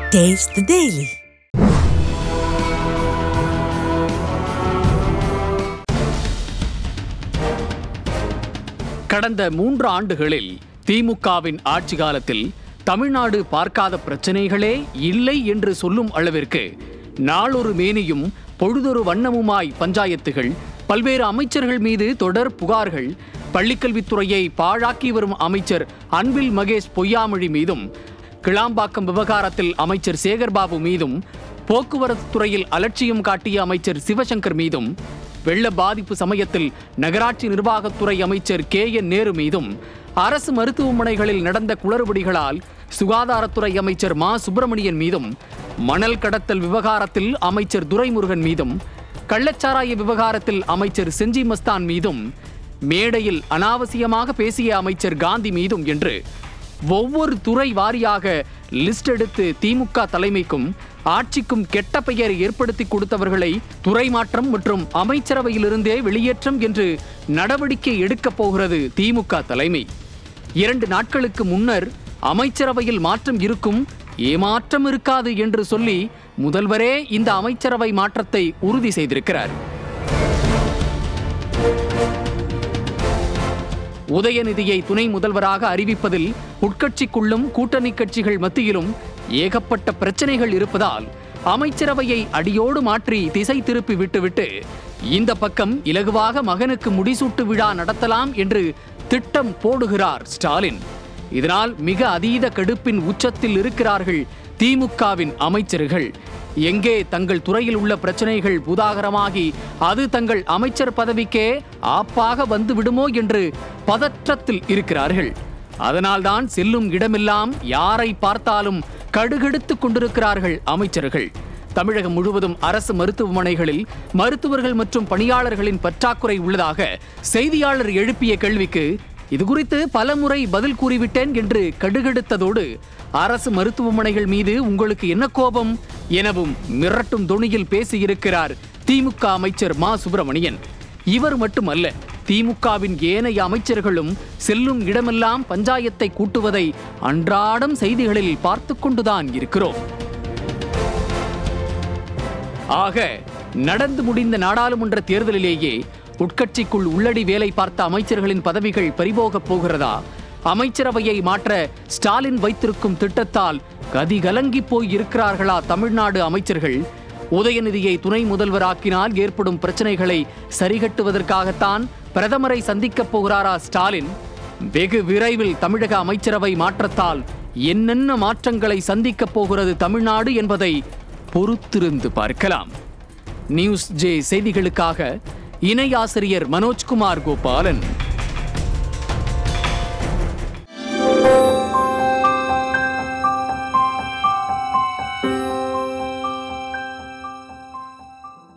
Taste the Daily. கடந்த மூன்று ஆண்டுகளில் திமுகவின் ஆட்சி காலத்தில் தமிழ்நாடு பார்க்காத பிரச்சனைகளே இல்லை என்று சொல்லும் அளவிற்கு நாளொரு மேனியும் பொழுதொரு வண்ணமுமாய் பஞ்சாயத்துகள் பல்வேறு அமைச்சர்கள் மீது தொடர் புகார்கள் பள்ளிக்கல்வித்துறையை பாழாக்கி வரும் அமைச்சர் அன்பில் மகேஷ் பொய்யாமொழி மீதும் கிளாம்பாக்கம் விவகாரத்தில் அமைச்சர் சேகர்பாபு மீதும் போக்குவரத்து துறையில் அலட்சியம் காட்டிய அமைச்சர் சிவசங்கர் மீதும் வெள்ள பாதிப்பு சமயத்தில் நகராட்சி நிர்வாகத்துறை அமைச்சர் கே என் நேரு மீதும் அரசு மருத்துவமனைகளில் நடந்த குளறுபடிகளால் சுகாதாரத்துறை அமைச்சர் மா சுப்பிரமணியன் மீதும் மணல் கடத்தல் விவகாரத்தில் அமைச்சர் துரைமுருகன் மீதும் கள்ளச்சாராய விவகாரத்தில் அமைச்சர் செஞ்சி மஸ்தான் மீதும் மேடையில் அனாவசியமாக பேசிய அமைச்சர் காந்தி மீதும் என்று ஒவ்வொரு துறை வாரியாக லிஸ்ட் எடுத்து திமுக தலைமைக்கும் ஆட்சிக்கும் கெட்ட பெயர் ஏற்படுத்தி கொடுத்தவர்களை துறை மாற்றம் மற்றும் அமைச்சரவையிலிருந்தே வெளியேற்றம் என்று நடவடிக்கை எடுக்கப் போகிறது திமுக தலைமை இரண்டு நாட்களுக்கு முன்னர் அமைச்சரவையில் மாற்றம் இருக்கும் ஏமாற்றம் இருக்காது என்று சொல்லி முதல்வரே இந்த அமைச்சரவை மாற்றத்தை உறுதி செய்திருக்கிறார் உதயநிதியை துணை முதல்வராக அறிவிப்பதில் உட்கட்சிக்குள்ளும் கூட்டணி கட்சிகள் மத்தியிலும் ஏகப்பட்ட பிரச்சனைகள் இருப்பதால் அமைச்சரவையை அடியோடு மாற்றி திசை திருப்பி விட்டுவிட்டு இந்த பக்கம் இலகுவாக மகனுக்கு முடிசூட்டு விழா நடத்தலாம் என்று திட்டம் போடுகிறார் ஸ்டாலின் இதனால் மிக அதீத கடுப்பின் உச்சத்தில் இருக்கிறார்கள் திமுகவின் அமைச்சர்கள் எங்கே தங்கள் துறையில் உள்ள பிரச்சனைகள் பூதாகரமாகி அது தங்கள் அமைச்சர் பதவிக்கே ஆப்பாக வந்து விடுமோ என்று பதற்றத்தில் இருக்கிறார்கள் அதனால்தான் செல்லும் இடமெல்லாம் யாரை பார்த்தாலும் கடுகெடுத்துக் கொண்டிருக்கிறார்கள் அமைச்சர்கள் தமிழகம் முழுவதும் அரசு மருத்துவமனைகளில் மருத்துவர்கள் மற்றும் பணியாளர்களின் பற்றாக்குறை உள்ளதாக செய்தியாளர் எழுப்பிய கேள்விக்கு இது குறித்து பலமுறை பதில் கூறிவிட்டேன் என்று கடுகெடுத்ததோடு அரசு மருத்துவமனைகள் மீது உங்களுக்கு என்ன கோபம் எனவும் மிரட்டும் தொனியில் பேசியிருக்கிறார் திமுக அமைச்சர் மா சுப்பிரமணியன் இவர் மட்டுமல்ல திமுகவின் ஏனைய அமைச்சர்களும் செல்லும் இடமெல்லாம் பஞ்சாயத்தை கூட்டுவதை அன்றாடம் செய்திகளில் பார்த்து கொண்டுதான் இருக்கிறோம் ஆக நடந்து முடிந்த நாடாளுமன்ற தேர்தலிலேயே உட்கட்சிக்குள் உள்ளடி வேலை பார்த்த அமைச்சர்களின் பதவிகள் பறிபோகப் போகிறதா அமைச்சரவையை மாற்ற ஸ்டாலின் வைத்திருக்கும் திட்டத்தால் கதிகலங்கி போய் இருக்கிறார்களா தமிழ்நாடு அமைச்சர்கள் உதயநிதியை துணை முதல்வராக்கினால் ஏற்படும் பிரச்சனைகளை சரிகட்டுவதற்காகத்தான் பிரதமரை சந்திக்கப் போகிறாரா ஸ்டாலின் வெகு விரைவில் தமிழக அமைச்சரவை மாற்றத்தால் என்னென்ன மாற்றங்களை சந்திக்கப் போகிறது தமிழ்நாடு என்பதை பொறுத்திருந்து பார்க்கலாம் நியூஸ் ஜே செய்திகளுக்காக இணை ஆசிரியர் மனோஜ்குமார் கோபாலன்